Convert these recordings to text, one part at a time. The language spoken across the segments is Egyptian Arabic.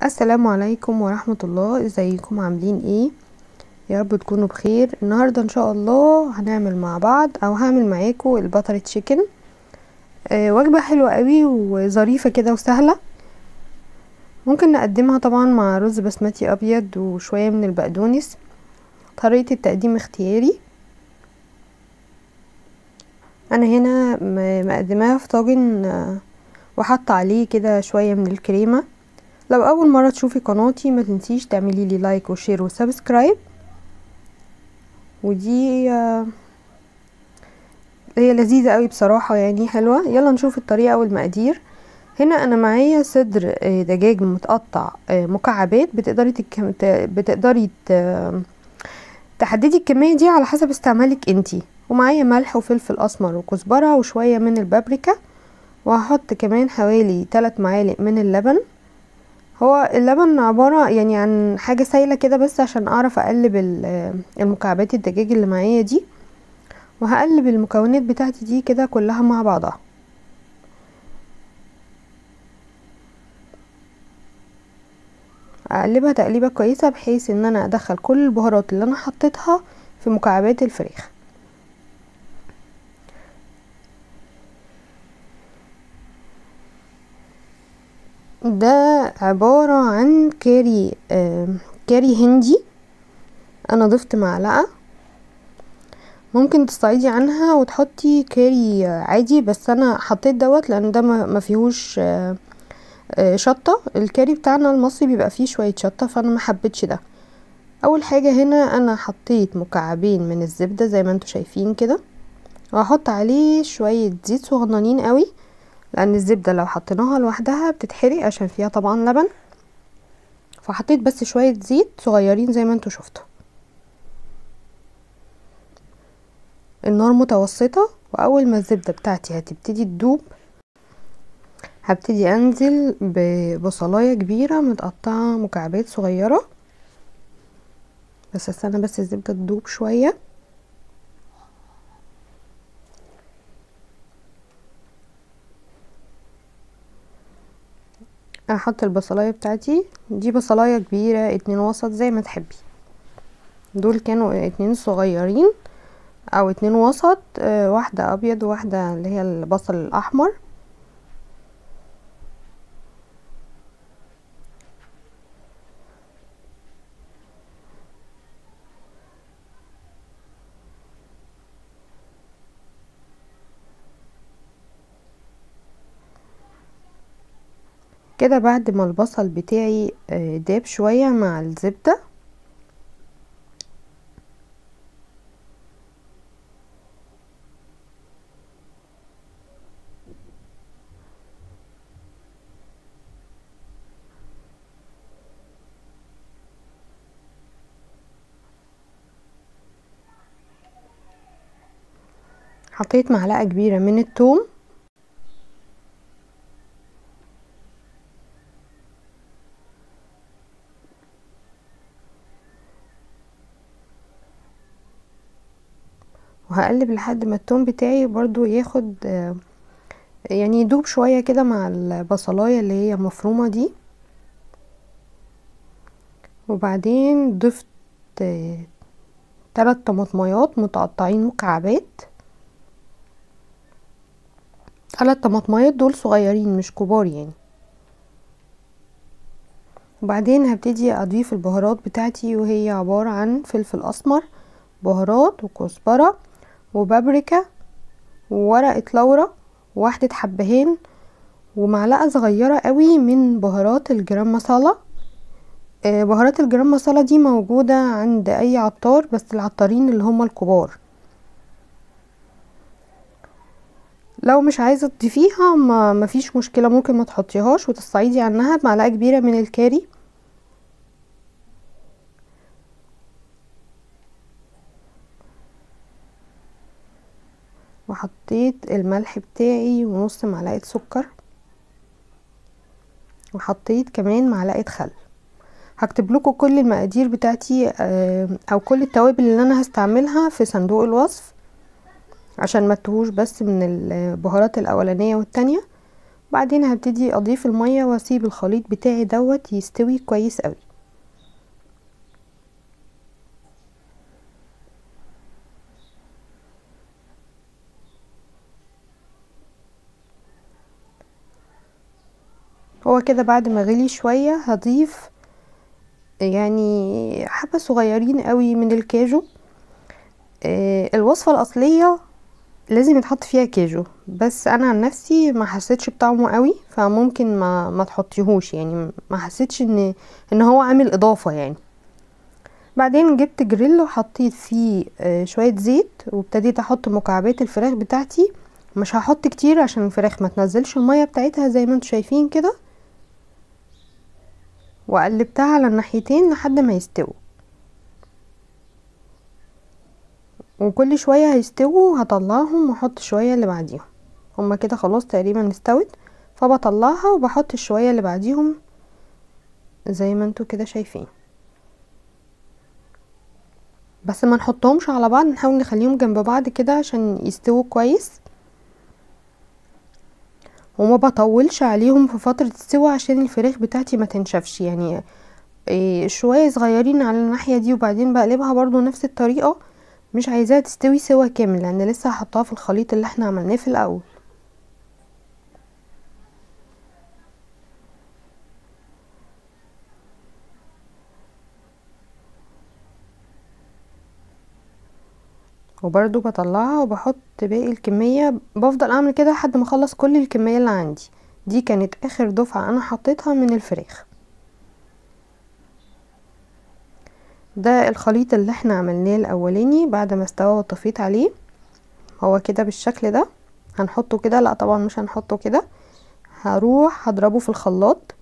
السلام عليكم ورحمة الله ازيكم عاملين ايه يا رب تكونوا بخير النهاردة ان شاء الله هنعمل مع بعض او هعمل معاكم البتر تشيكن آه وجبة حلوة قوي وظريفة كده وسهلة ممكن نقدمها طبعا مع رز بسمتي ابيض وشوية من البقدونس طريقة التقديم اختياري انا هنا مقدماها في طاجن آه وحط عليه كده شوية من الكريمة لو اول مرة تشوفي قناتي ما تنسيش تعملي لي لايك وشير وسبسكرايب ودي آه هي لذيذة قوي بصراحة يعني حلوة يلا نشوف الطريقة والمقادير هنا انا معايا صدر آه دجاج متقطع آه مكعبات بتقدري تك... بتقدري ت... تحددي الكمية دي على حسب استعمالك انتي ومعايا ملح وفلفل اسمر وكزبرة وشوية من البابريكا وهحط كمان حوالي 3 معالق من اللبن هو اللبن عبارة يعني عن حاجة سايلة كده بس عشان اعرف اقلب المكعبات الدجاج اللي معايا دي وهقلب المكونات بتاعتي دي كده كلها مع بعضها اقلبها تقليبه كويسه بحيث ان انا ادخل كل البهارات اللي انا حطيتها في مكعبات الفراخ ده عبارة عن كاري آه كاري هندي انا ضفت معلقة ممكن تستعيدي عنها وتحطي كاري عادي بس انا حطيت دوت لان ده ما فيهوش آه آه شطة الكاري بتاعنا المصري بيبقى فيه شوية شطة فانا ما حبيتش ده اول حاجة هنا انا حطيت مكعبين من الزبدة زي ما انتوا شايفين كده وهحط عليه شوية زيت صغننين قوي لان الزبدة لو حطيناها لوحدها بتتحرق عشان فيها طبعا لبن فحطيت بس شوية زيت صغيرين زي ما انتوا شفتوا النار متوسطة واول ما الزبدة بتاعتي هتبتدي تدوب هبتدي انزل ببصلاية كبيرة متقطعة مكعبات صغيرة بس استنى بس الزبدة تدوب شوية احط البصلايه بتاعتي دي بصلايه كبيره اتنين وسط زي ما تحبي دول كانوا اتنين صغيرين او اتنين وسط اه واحده ابيض وواحده اللي هي البصل الاحمر كده بعد ما البصل بتاعي داب شوية مع الزبدة حطيت معلقة كبيرة من الثوم وهقلب لحد ما التوم بتاعي برضو ياخد يعني يدوب شوية كده مع البصلاية اللي هي مفرومة دي وبعدين ضفت تلات طماطميات متقطعين مكعبات تلات طماطميات دول صغيرين مش كبار يعني وبعدين هبتدي اضيف البهارات بتاعتي وهي عبارة عن فلفل اسمر بهارات وكزبرة وبابريكا وورقة لورا وواحدة حبهان ومعلقة صغيرة قوي من بهارات الجرام مسالة آه بهارات الجرام مسالة دي موجودة عند اي عطار بس العطارين اللي هم الكبار لو مش عايزة تضيفيها ما مفيش مشكلة ممكن ما تحطيهاش وتستعيدي عنها بمعلقة كبيرة من الكاري وحطيت الملح بتاعي ونص معلقة سكر وحطيت كمان معلقة خل هكتب لكم كل المقادير بتاعتي او كل التوابل اللي انا هستعملها في صندوق الوصف عشان ما تهوش بس من البهارات الاولانية والتانية بعدين هبتدي اضيف المية واسيب الخليط بتاعي دوت يستوي كويس قوي هو كده بعد ما غلي شوية هضيف يعني حبة صغيرين قوي من الكاجو آه الوصفة الاصلية لازم يتحط فيها كاجو بس انا عن نفسي ما حسيتش بطعمه قوي فممكن ما ما تحطيهوش يعني ما حسيتش ان ان هو عامل اضافة يعني بعدين جبت جريل وحطيت فيه آه شوية زيت وابتديت احط مكعبات الفراخ بتاعتي مش هحط كتير عشان الفراخ ما تنزلش المية بتاعتها زي ما انتوا شايفين كده وقلبتها على الناحيتين لحد ما يستووا وكل شوية هيستووا هطلعهم واحط شوية اللي بعديهم هما كده خلاص تقريبا استوت فبطلعها وبحط الشوية اللي بعديهم زي ما انتوا كده شايفين بس ما نحطهمش على بعض نحاول نخليهم جنب بعض كده عشان يستووا كويس وما بطولش عليهم في فترة السوا عشان الفراخ بتاعتي ما تنشفش يعني إيه شوية صغيرين على الناحية دي وبعدين بقلبها برضو نفس الطريقة مش عايزاها تستوي سوا كامل لان لسه هحطها في الخليط اللي احنا عملناه في الاول وبرضو بطلعها وبحط باقي الكمية بفضل اعمل كده لحد ما اخلص كل الكمية اللي عندي دي كانت اخر دفعة انا حطيتها من الفراخ ده الخليط اللي احنا عملناه الاولاني بعد ما استوى وطفيت عليه هو كده بالشكل ده هنحطه كده لا طبعا مش هنحطه كده هروح هضربه في الخلاط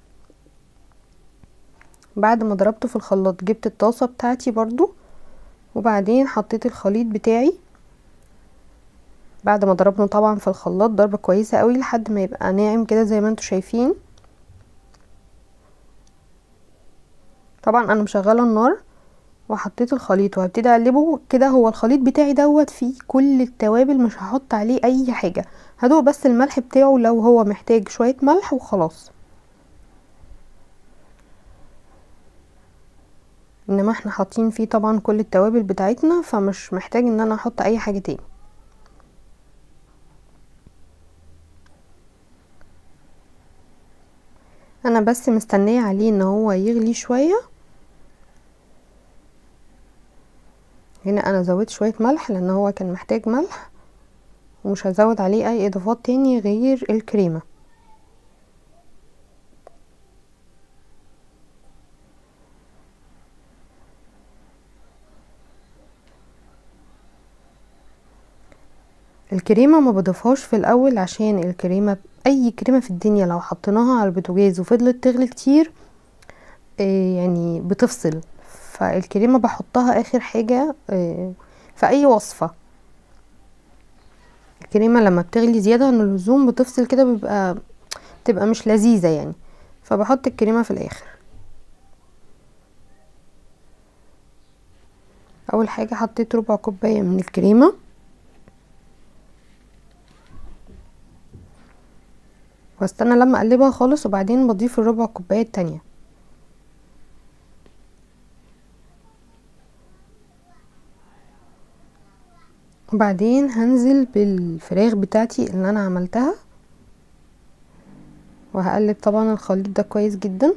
بعد ما ضربته في الخلاط جبت الطاسة بتاعتي برضو وبعدين حطيت الخليط بتاعي بعد ما ضربنه طبعا في الخلاط ضربة كويسة قوي لحد ما يبقى ناعم كده زي ما انتوا شايفين طبعا انا مشغله النار وحطيت الخليط وهبتدي اقلبه كده هو الخليط بتاعي دوت فيه كل التوابل مش هحط عليه اي حاجه هدوق بس الملح بتاعه لو هو محتاج شويه ملح وخلاص انما احنا حاطين فيه طبعا كل التوابل بتاعتنا فمش محتاج ان انا احط اي حاجه تاني انا بس مستنيه عليه ان هو يغلي شويه هنا انا زودت شويه ملح لان هو كان محتاج ملح ومش هزود عليه اي اضافات تاني غير الكريمه الكريمه ما بضيفهاش في الاول عشان الكريمه اي كريمه في الدنيا لو حطيناها على البوتاجاز وفضلت تغلي كتير يعني بتفصل فالكريمه بحطها اخر حاجه في اي وصفه الكريمه لما بتغلي زياده عن اللزوم بتفصل كده بيبقى بتبقى مش لذيذه يعني فبحط الكريمه في الاخر اول حاجه حطيت ربع كوبايه من الكريمه واستنى لما اقلبها خالص وبعدين بضيف الربع كوبايه التانية وبعدين هنزل بالفراخ بتاعتي اللي انا عملتها وهقلب طبعا الخليط ده كويس جدا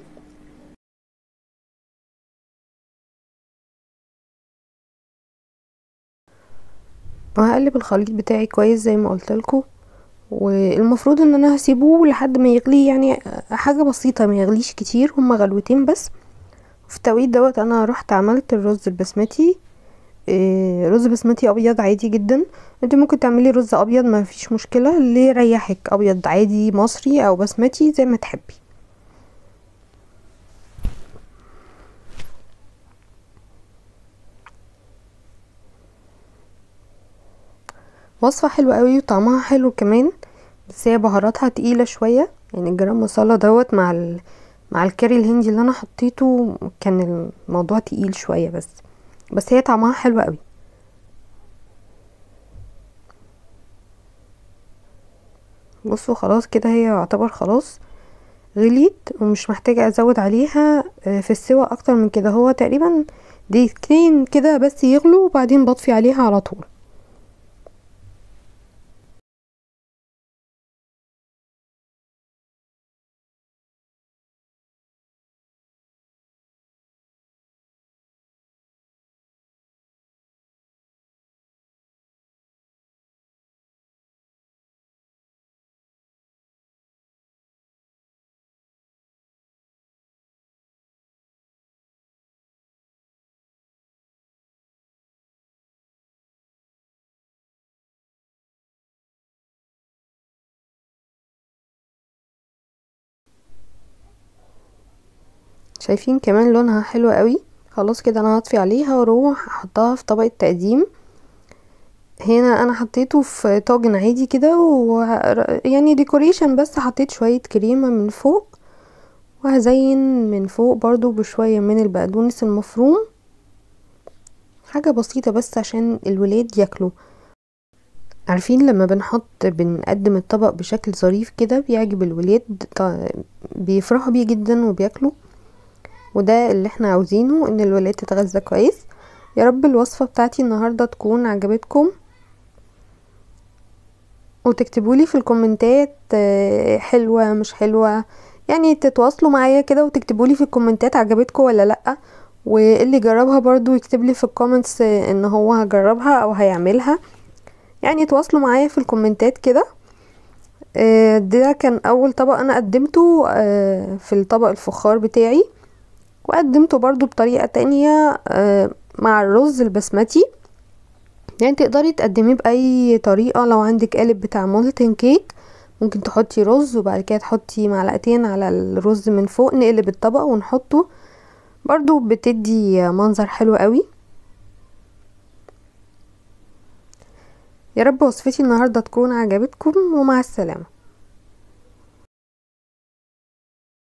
وهقلب الخليط بتاعي كويس زي ما قلت لكم والمفروض ان انا هسيبه لحد ما يغلي يعني حاجه بسيطه ما يغليش كتير هما غلوتين بس في التوقيت دوت انا رحت عملت الرز البسمتي إيه رز بسمتي ابيض عادي جدا انت ممكن تعملي رز ابيض ما فيش مشكله اللي يريحك ابيض عادي مصري او بسمتي زي ما تحبي وصفه حلوه قوي وطعمها حلو كمان بس هي بهاراتها تقيله شويه يعني الجرام مصالة دوت مع ال... مع الكاري الهندي اللي انا حطيته كان الموضوع تقيل شويه بس بس هي طعمها حلو قوي بصوا خلاص كده هي يعتبر خلاص غليت ومش محتاجة ازود عليها في السوا اكتر من كده هو تقريبا دقيقتين كده بس يغلوا وبعدين بطفي عليها على طول شايفين كمان لونها حلو قوي خلاص كده انا هطفي عليها واروح احطها في طبق التقديم هنا انا حطيته في طاجن عادي كده و يعني ديكوريشن بس حطيت شوية كريمة من فوق وهزين من فوق برضو بشوية من البقدونس المفروم حاجة بسيطة بس عشان الولاد ياكلوا عارفين لما بنحط بنقدم الطبق بشكل ظريف كده بيعجب الولاد بيفرحوا بيه جدا وبياكلوا وده اللي احنا عاوزينه ان الولاد تتغذى كويس يا رب الوصفة بتاعتي النهاردة تكون عجبتكم وتكتبولي في الكومنتات حلوة مش حلوة يعني تتواصلوا معايا كده وتكتبولي في الكومنتات عجبتكم ولا لا واللي جربها برضو يكتبلي في الكومنتس ان هو هجربها او هيعملها يعني تواصلوا معايا في الكومنتات كده ده كان اول طبق انا قدمته في الطبق الفخار بتاعي وقدمته برضو بطريقة تانية مع الرز البسمتي يعني تقدري تقدميه بأي طريقة لو عندك قالب بتاع مولتن كيك ممكن تحطي رز وبعد كده تحطي معلقتين على الرز من فوق نقلب الطبق ونحطه برضو بتدي منظر حلو قوي يا رب وصفتي النهاردة تكون عجبتكم ومع السلامة